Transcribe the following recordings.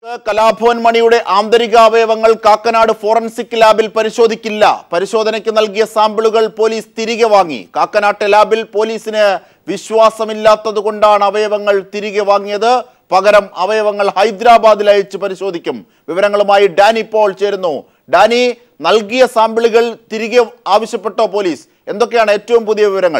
കലാഭവൻ മണിയുടെ ആന്തരികാവയവങ്ങൾ കാക്കനാട് ഫോറൻസിക് ലാബിൽ പരിശോധിക്കില്ല പരിശോധനയ്ക്ക് നൽകിയ സാമ്പിളുകൾ പോലീസ് തിരികെ വാങ്ങി കാക്കനാട്ടെ ലാബിൽ പോലീസിന് വിശ്വാസമില്ലാത്തത് കൊണ്ടാണ് അവയവങ്ങൾ തിരികെ വാങ്ങിയത് പകരം അവയവങ്ങൾ ഹൈദരാബാദിൽ അയച്ച് പരിശോധിക്കും വിവരങ്ങളുമായി ഡാനി പോൾ ചേരുന്നു ഡാനി നൽകിയ സാമ്പിളുകൾ തിരികെ ആവശ്യപ്പെട്ടോ പോലീസ് എന്തൊക്കെയാണ് ഏറ്റവും പുതിയ വിവരങ്ങൾ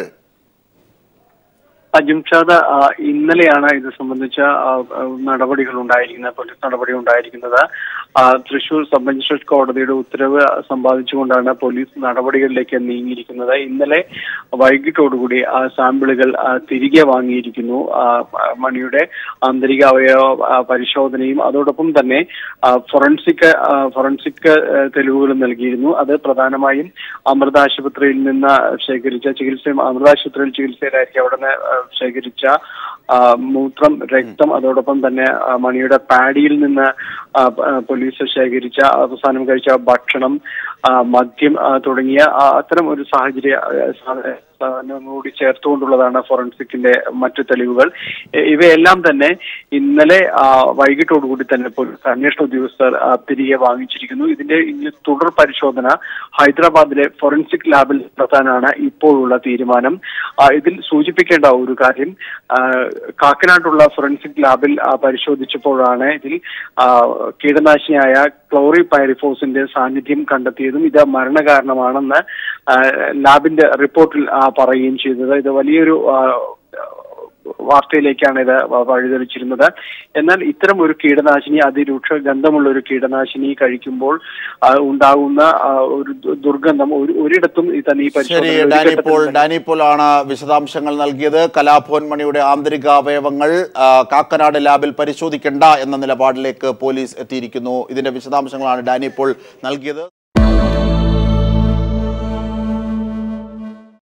അജിംഷാദ് ആ, ഇന്നലെയാണ് ഇത് സംബന്ധിച്ച ആ, ആ, നടപടികൾ ഉണ്ടായിരിക്കുന്നത് പോലീസ് നടപടി ഉണ്ടായിരിക്കുന്നത് ആ, തൃശൂർ സബ് മജിസ്ട്രേറ്റ് കോടതിയുടെ ഉത്തരവ് സമ്പാദിച്ചുകൊണ്ടാണ് പോലീസ് നടപടികളിലേക്ക് നീങ്ങിയിരിക്കുന്നത് ഇന്നലെ വൈകിട്ടോടുകൂടി ആ സാമ്പിളുകൾ ആ, തിരികെ വാങ്ങിയിരിക്കുന്നു ആ, മണിയുടെ ആന്തരിക അവയവ ആ, പരിശോധനയും അതോടൊപ്പം തന്നെ ആ, ഫോറൻസിക് ആ, ഫോറൻസിക് ആ, തെളിവുകളും നൽകിയിരുന്നു അത് പ്രധാനമായും അമൃത ആശുപത്രിയിൽ നിന്ന് ശേഖരിച്ച ചികിത്സ അമൃത ആശുപത്രിയിൽ ചികിത്സയിലായിരിക്കും അവിടെ നിന്ന് ആ, ശേഖരിച്ച ആ, മൂത്രം രക്തം അതോടൊപ്പം തന്നെ ആ, മണിയുടെ പാഡിയിൽ നിന്ന് ആ, ആ, പോലീസ് ശേഖരിച്ച അവസാനം കഴിച്ച ഭക്ഷണം ആ, മദ്യം ആ, തുടങ്ങിയ ആ, അത്തരം ഒരു സാഹചര്യ ആ, സാ- സാധനങ്ങൾ കൂടി ചേർത്തുകൊണ്ടുള്ളതാണ് ഫോറൻസിക്കിന്റെ മറ്റു തെളിവുകൾ ഇ- ഇവയെല്ലാം തന്നെ ഇന്നലെ ആ, വൈകിട്ടോടുകൂടി തന്നെ പോലീസ് അന്വേഷണ ഉദ്യോഗസ്ഥർ ആ, തിരികെ വാങ്ങിച്ചിരിക്കുന്നു ഇതിന്റെ ഇനി തുടർ പരിശോധന ഹൈദരാബാദിലെ ഫോറൻസിക് ലാബിൽ നടത്താനാണ് ഇപ്പോഴുള്ള തീരുമാനം ആ, ഇതിൽ സൂചിപ്പിക്കേണ്ട ഒരു കാര്യം ആ, കാക്കനാട്ടുള്ള ഫോറൻസിക് ലാബിൽ ആ, പരിശോധിച്ചപ്പോഴാണ് ഇതിൽ ആ, കീടനാശിനിയായ ക്ലോറി പൈറിഫോസിന്റെ സാന്നിധ്യം കണ്ടെത്തിയതും ഇത് മരണകാരണമാണെന്ന് ആ, ലാബിന്റെ റിപ്പോർട്ടിൽ ആ, പറയുകയും ചെയ്തത് ഇത് വലിയൊരു ആ, വാർത്തയിലേക്കാണ് ഇത് വ- വഴിതെളിച്ചിരുന്നത് എന്നാൽ ഇത്തരം ഒരു കീടനാശിനി അതിരൂക്ഷ ഗന്ധമുള്ള ഒരു കീടനാശിനി കഴിക്കുമ്പോൾ ആ, ഉണ്ടാകുന്ന ആ, ഒരു ദു- ദുർഗന്ധം ഒരു ഒരിടത്തും ഈ തന്നെ ഈ ശരി പരിശോധനയിൽ ഒരു ഡാനി ഘട്ടത്തിലും പോൾ തന്നെ ഡാനി പോൾ ആണ് വിശദാംശങ്ങൾ നൽകിയത് കലാഭവൻ മണിയുടെ ആന്തരിക അവയവങ്ങൾ ആ, കാക്കനാട് ലാബിൽ പരിശോധിക്കേണ്ട എന്ന നിലപാടിലേക്ക് പോലീസ് എത്തിയിരിക്കുന്നു ഇതിന്റെ വിശദാംശങ്ങളാണ് ഡാനി പോൾ നൽകിയത്